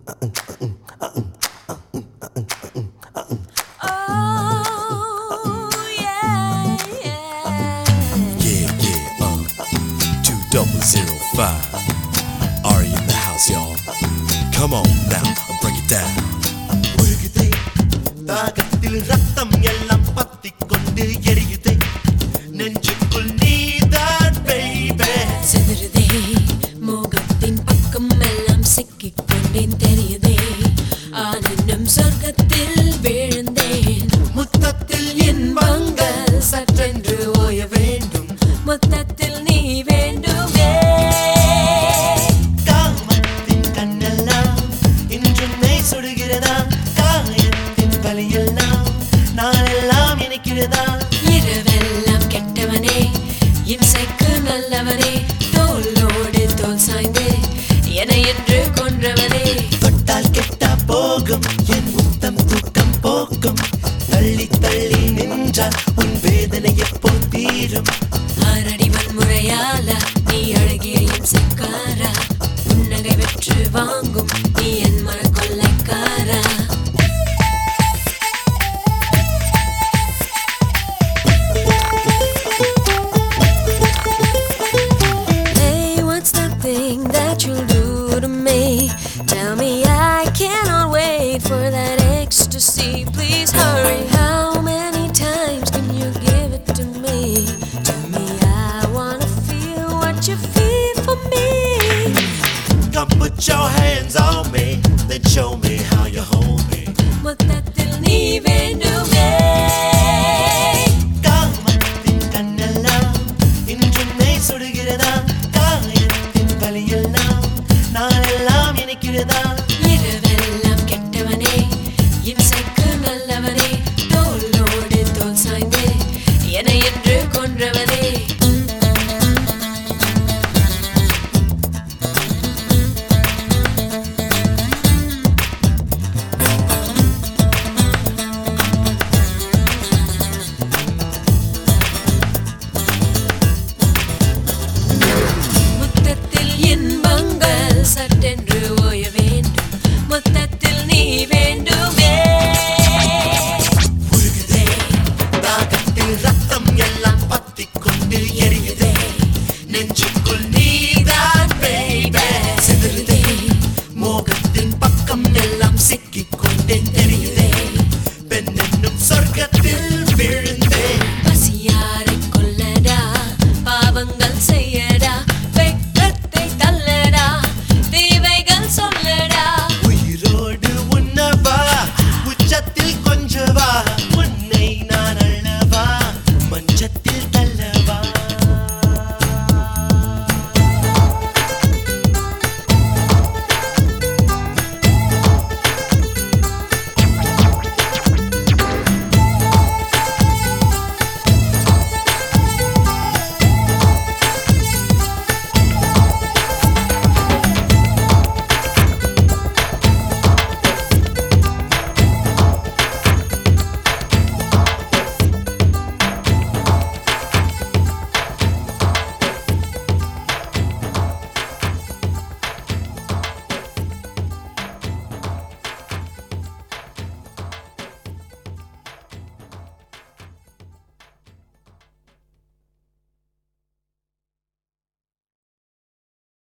Oh, yeah, yeah. Yeah, yeah, uh, two double zero five. Ari in the house, y'all. Come on now, break it down. உருகுதே தாகத்தில் ரத்தம் எல்லாம் பத்திக் கொண்டு எரியுதே நெஞ்சுக்குள் நீதான் baby சிதறுதே மோகத்தின் பக்கம் எல்லாம் சிக்கிக் கொண்டேன் தெரியுதே ஆனந்தம் சொர்க்கத்தில் விழுந்தேன் முத்தத்தில் இன்பங்கள் சற்றென்று ஓய வேண்டும் மொத்தத்தில் நீ வேண்டுமே காமத்தின் கண்ணெல்லாம் இன்றுன்னை சுடுகிறதா காயத்தின் வலியெல்லாம் நாளெல்லாம் இணைக்கிறதா இரவெல்லாம் கெட்டவனே இம்சைக்கு நல்லவனே தோளோடு தோல் சாய்ந்து என என்று கொன்றவனே தொட்டால் கெட்டா போகும் என் முத்தம் தூக்கம் போக்கும் தள்ளி தள்ளி நின்றால் உன் வேதனை எப்போ தீரும் ஆரடி வன்முறையால நீ அழகிய இம்சைக்காரா புன்னகை வெற்று வாங்கும் நீ என் மன கொள்ளைக்காரா Hey, what's that thing that you'll do to me? Tell me I cannot wait for that ecstasy. Please hurry. How many times can you give it to me? Tell me I wanna feel what you feel for me. Come put your hands on me then show me how you hold me மொத்தத்தில் நீ வேண்டுமே காமத்தின் கண்ணெல்லாம் இன்றுன்னை சுடுகிறதா காயத்தின் வலியெல்லாம் நாளெல்லாம் இணைக்கிறதா இரவெல்லாம் கெட்டவனே இம்சைக்கு நல்லவனே தோளோடு தோல் சாய்ந்து என என்று கொன்றவனே முத்தத்தில் இன்பங்கள் சட்டென்று ஓய வேண்டும் மொத்தத்தில் நீ வேண்டுமே உருகுதே தாகத்தில் ரத்தம் எல்லாம் பத்திக் கொண்டு எரியுதே நெஞ்சுக்குள் நீதான் baby சிதறுதே மோகத்தின் பக்கம் எல்லாம் சிக்கிக் கொண்டேன்